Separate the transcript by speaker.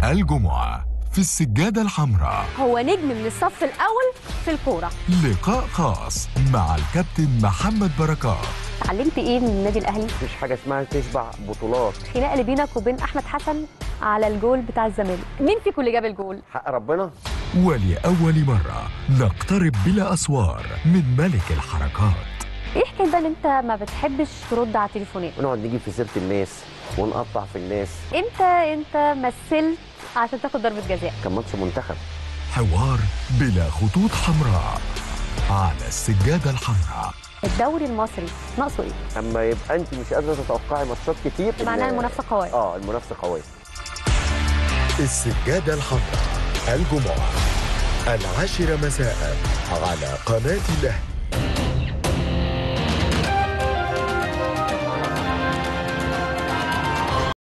Speaker 1: الجمعة في السجادة الحمراء
Speaker 2: هو نجم من الصف الأول في الكورة
Speaker 1: لقاء خاص مع الكابتن محمد بركات
Speaker 2: اتعلمت إيه من النادي الأهلي؟
Speaker 3: مفيش حاجه اسمها تشبع بطولات
Speaker 2: خناقة اللي بينك وبين أحمد حسن على الجول بتاع الزمالك مين فيكم اللي جاب الجول؟
Speaker 3: حق ربنا
Speaker 1: ولأول مرة نقترب بلا أسوار من ملك الحركات
Speaker 2: إيه حكاية بقى إن أنت ما بتحبش ترد على التليفونات؟
Speaker 3: ونقعد نجيب في سيره الناس ونقطع في الناس
Speaker 2: إمتى أنت مثلت عشان تاخد ضربة جزاء؟
Speaker 3: كان ماتش منتخب
Speaker 1: حوار بلا خطوط حمراء على السجادة الحمراء
Speaker 2: الدوري المصري ناقصه إيه؟
Speaker 3: اما يبقى انت مش قادره تتوقعي ماتشات كتير
Speaker 2: معناها
Speaker 3: إن-
Speaker 2: المنافسة قوية
Speaker 3: اه المنافسه قويه
Speaker 1: السجادة الحمراء الجمعة العاشرة مساء على قناة الأهلي